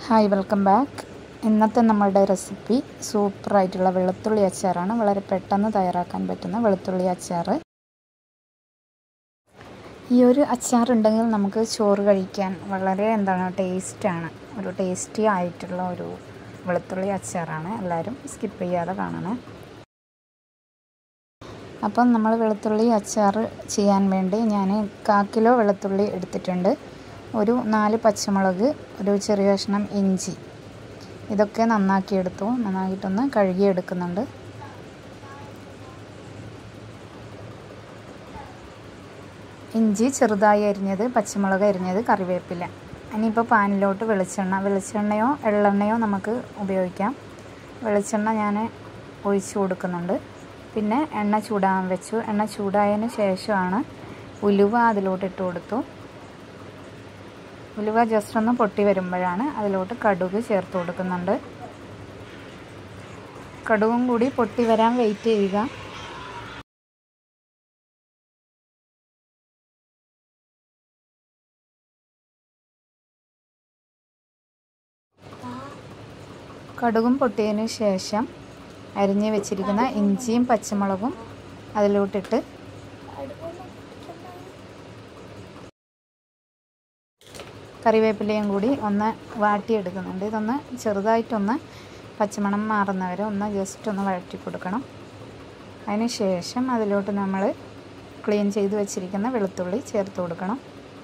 hi welcome back ഇന്നത്തെ നമ്മളുടെ recipe സൂപ്പറായിട്ടുള്ള വെളുത്തുള്ളി അച്ചാറാണ് വളരെ പെട്ടെന്ന് തയ്യാറാക്കാൻ പറ്റുന്ന വെളുത്തുള്ളി അച്ചാർ ഈ ഒരു അച്ചാർ ഉണ്ടെങ്കിൽ നമുക്ക് ചോറ് കഴിക്കാൻ വളരെ എന്താണ് ടേസ്റ്റാണ് ഒരു ടേസ്റ്റി ആയിട്ടുള്ള ഒരു വെളുത്തുള്ളി അച്ചാറാണ് എല്ലാവരും സ്കിപ്പ് ചെയ്യാതെ കാണണേ അപ്പം നമ്മൾ വെളുത്തുള്ളി അച്ചാർ ചെയ്യാൻ വേണ്ടി ഞാൻ കാ കിലോ വെളുത്തുള്ളി എടുത്തിട്ടുണ്ട് ഒരു നാല് പച്ചമുളക് ഒരു ചെറിയ കഷ്ണം ഇഞ്ചി ഇതൊക്കെ നന്നാക്കി എടുത്തു നന്നാക്കിയിട്ടൊന്ന് കഴുകി എടുക്കുന്നുണ്ട് ഇഞ്ചി ചെറുതായി അരിഞ്ഞത് പച്ചമുളക് അരിഞ്ഞത് കറിവേപ്പില ഇനിയിപ്പോൾ പാനിലോട്ട് വെളിച്ചെണ്ണ വെളിച്ചെണ്ണയോ എള്ളെണ്ണയോ നമുക്ക് ഉപയോഗിക്കാം വെളിച്ചെണ്ണ ഞാൻ ഒഴിച്ചു കൊടുക്കുന്നുണ്ട് പിന്നെ എണ്ണ ചൂടാൻ വെച്ചു എണ്ണ ചൂടായതിന് ശേഷമാണ് ഉലുവ അതിലോട്ട് ഇട്ട് കൊടുത്തു ഉലുവ ജസ്റ്റ് ഒന്ന് പൊട്ടി വരുമ്പോഴാണ് അതിലോട്ട് കടുക് ചേർത്ത് കൊടുക്കുന്നുണ്ട് കടുകും കൂടി പൊട്ടി വരാൻ വെയിറ്റ് ചെയ്യുക കടുകും പൊട്ടിയതിന് ശേഷം അരിഞ്ഞ് വെച്ചിരിക്കുന്ന ഇഞ്ചിയും പച്ചമുളകും അതിലോട്ടിട്ട് കറിവേപ്പിലയും കൂടി ഒന്ന് വാട്ടിയെടുക്കുന്നുണ്ട് ഇതൊന്ന് ചെറുതായിട്ടൊന്ന് പച്ചമണം മാറുന്നവരെ ഒന്ന് ജസ്റ്റ് ഒന്ന് വഴറ്റി കൊടുക്കണം അതിന് ശേഷം അതിലോട്ട് നമ്മൾ ക്ലീൻ ചെയ്ത് വെച്ചിരിക്കുന്ന വെളുത്തുള്ളി ചേർത്ത് കൊടുക്കണം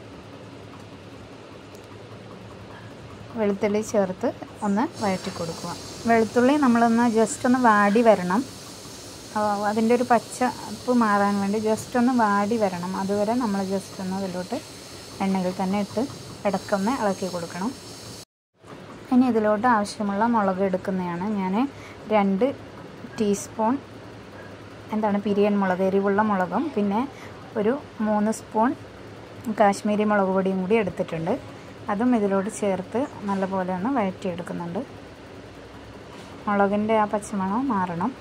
വെളുത്തുള്ളി ചേർത്ത് ഒന്ന് വഴറ്റി കൊടുക്കുക വെളുത്തുള്ളി നമ്മളൊന്ന് ജസ്റ്റ് ഒന്ന് വാടി വരണം അതിൻ്റെ ഒരു പച്ചപ്പ് മാറാൻ വേണ്ടി ജസ്റ്റ് ഒന്ന് വാടി വരണം അതുവരെ നമ്മൾ ജസ്റ്റ് ഒന്ന് അതിലോട്ട് എണ്ണയിൽ തന്നെ ഇട്ട് ഇടക്കൊന്ന് ഇളക്കി കൊടുക്കണം ഇനി ഇതിലോട്ട് ആവശ്യമുള്ള മുളക് എടുക്കുന്നതാണ് ഞാൻ രണ്ട് ടീസ്പൂൺ എന്താണ് പിരിയൻ മുളക് എരിവുള്ള മുളകും പിന്നെ ഒരു മൂന്ന് സ്പൂൺ കാശ്മീരി മുളക് പൊടിയും കൂടി എടുത്തിട്ടുണ്ട് അതും ഇതിലോട്ട് ചേർത്ത് നല്ലപോലെ ഒന്ന് വഴറ്റിയെടുക്കുന്നുണ്ട് മുളകിൻ്റെ ആ പച്ചമണം മാറണം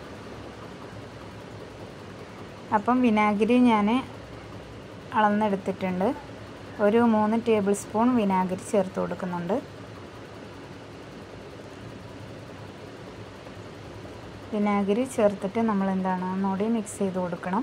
അപ്പം വിനാഗിരി ഞാൻ അളന്നെടുത്തിട്ടുണ്ട് ഒരു മൂന്ന് ടേബിൾ സ്പൂൺ വിനാഗിരി ചേർത്ത് കൊടുക്കുന്നുണ്ട് വിനാഗിരി ചേർത്തിട്ട് നമ്മൾ എന്താണ് ഒന്നുകൂടി മിക്സ് ചെയ്ത് കൊടുക്കണം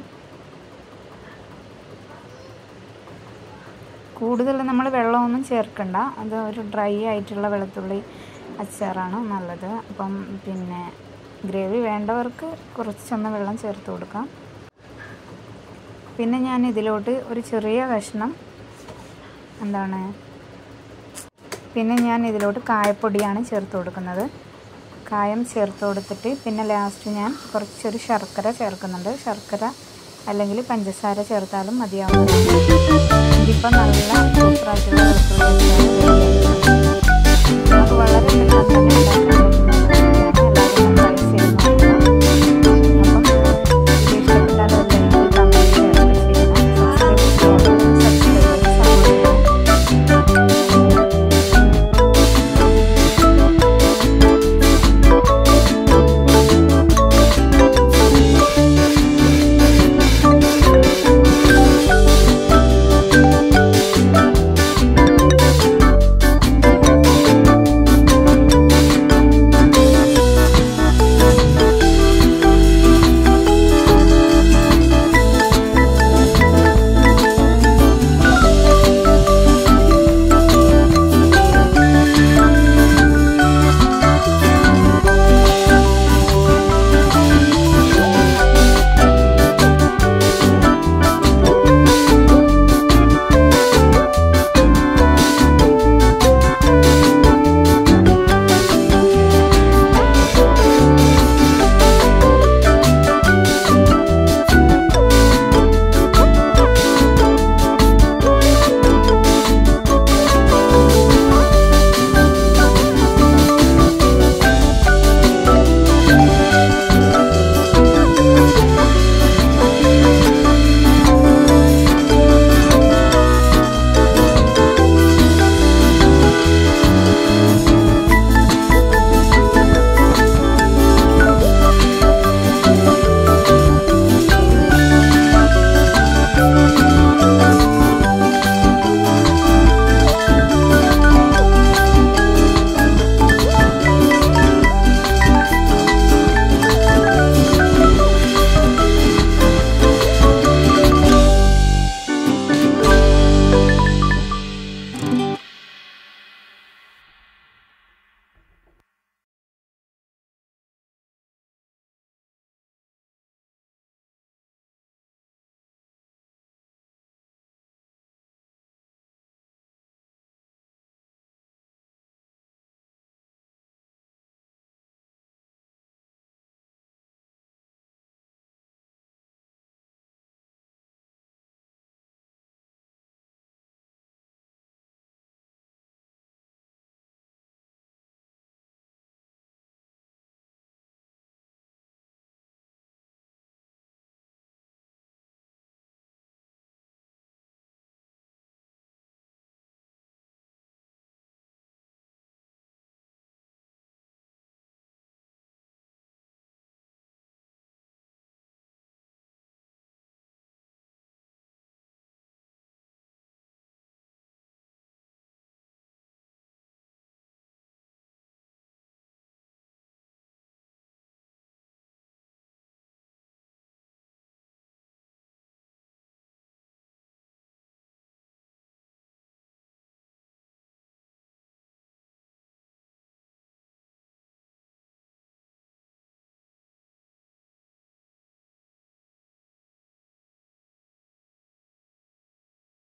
കൂടുതൽ നമ്മൾ വെള്ളമൊന്നും ചേർക്കണ്ട അത് ഒരു ഡ്രൈ ആയിട്ടുള്ള വെളുത്തുള്ളി അച്ചാറാണ് നല്ലത് അപ്പം പിന്നെ ഗ്രേവി വേണ്ടവർക്ക് കുറച്ചൊന്ന് വെള്ളം ചേർത്ത് കൊടുക്കാം പിന്നെ ഞാൻ ഇതിലോട്ട് ഒരു ചെറിയ കഷ്ണം എന്താണ് പിന്നെ ഞാൻ ഇതിലോട്ട് കായപ്പൊടിയാണ് ചേർത്ത് കൊടുക്കുന്നത് കായം ചേർത്ത് കൊടുത്തിട്ട് പിന്നെ ലാസ്റ്റ് ഞാൻ കുറച്ചൊരു ശർക്കര ചേർക്കുന്നുണ്ട് ശർക്കര അല്ലെങ്കിൽ പഞ്ചസാര ചേർത്താലും മതിയാവും ഇതിപ്പോൾ നല്ല സൂപ്പറായിട്ടുള്ള വെളുത്തുള്ളി നമുക്ക് വളരെ പെട്ടെന്ന് തന്നെ ഉണ്ടാക്കാം